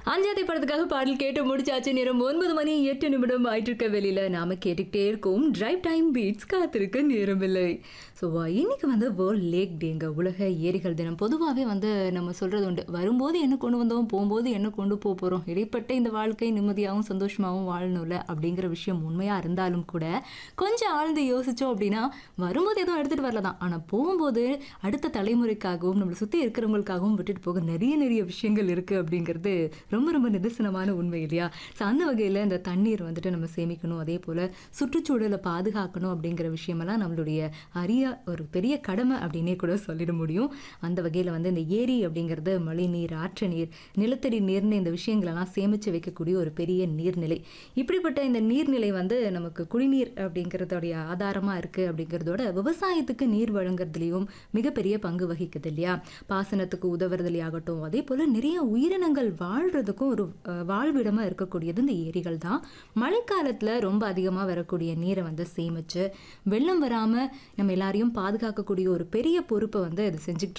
அஞ்சாதி படத்துக்காக பாடல் கேட்டு முடிச்சாச்சு நேரம் ஒன்பது மணி எட்டு நிமிடம் ஆயிட்டு இருக்க வெளியில நாம கேட்டுக்கிட்டே இருக்கோம் டிரைவ் டைம் பீட்ஸ் காத்திருக்க நேரமில்லை ஸோ இன்னைக்கு வந்து வேர்ல்ட் லேக் டேங்க உலக ஏரிகள் தினம் பொதுவாகவே வந்து நம்ம சொல்றது உண்டு வரும்போது என்ன கொண்டு வந்தோம் போகும்போது என்ன கொண்டு போக போகிறோம் இடைப்பட்ட இந்த வாழ்க்கை நிம்மதியாகவும் சந்தோஷமாகவும் வாழணும்ல அப்படிங்கிற விஷயம் உண்மையாக இருந்தாலும் கூட கொஞ்சம் ஆழ்ந்து யோசிச்சோம் அப்படின்னா வரும்போது எதுவும் எடுத்துகிட்டு வரல தான் ஆனால் போகும்போது அடுத்த தலைமுறைக்காகவும் நம்மளை சுற்றி இருக்கிறவங்களுக்காகவும் விட்டுட்டு போக நிறைய நிறைய விஷயங்கள் இருக்குது அப்படிங்கிறது ரொம்ப ரொம்ப நிதர்சனமான உண்மை இல்லையா ஸோ அந்த வகையில் இந்த தண்ணீர் வந்துட்டு நம்ம சேமிக்கணும் அதே போல் சுற்றுச்சூழலை பாதுகாக்கணும் அப்படிங்கிற விஷயமெல்லாம் நம்மளுடைய அரிய ஒரு பெரிய கடமை அப்படின்னே கூட சொல்லிட முடியும் அந்த வகையில் வந்து இந்த ஏரி அப்படிங்கிறது மழை நீர் ஆற்று நீர் நிலத்தடி நீர்னு இந்த விஷயங்களெல்லாம் சேமித்து வைக்கக்கூடிய ஒரு பெரிய நீர்நிலை இப்படிப்பட்ட இந்த நீர்நிலை வந்து நமக்கு குடிநீர் அப்படிங்கிறதோடைய ஆதாரமாக இருக்குது அப்படிங்கிறதோட விவசாயத்துக்கு நீர் வழங்குறதுலேயும் மிகப்பெரிய பங்கு வகிக்குது இல்லையா பாசனத்துக்கு உதவுறதுலையாகட்டும் அதே போல் நிறைய உயிரினங்கள் வாழ்கிறதுக்கும் ஒரு அஹ், வாழ்விடமா இருக்கக்கூடியது இந்த ஏரிகள் தான் மழைக்காலத்தில் ரொம்ப அதிகமாக வரக்கூடிய நீரை வந்து சேமித்து வெள்ளம் வராமல் நம்ம எல்லாரையும் பாதுகாக்கக்கூடிய ஒரு பெரிய பொறுப்பை வந்து இது செஞ்சுக்கிட்டு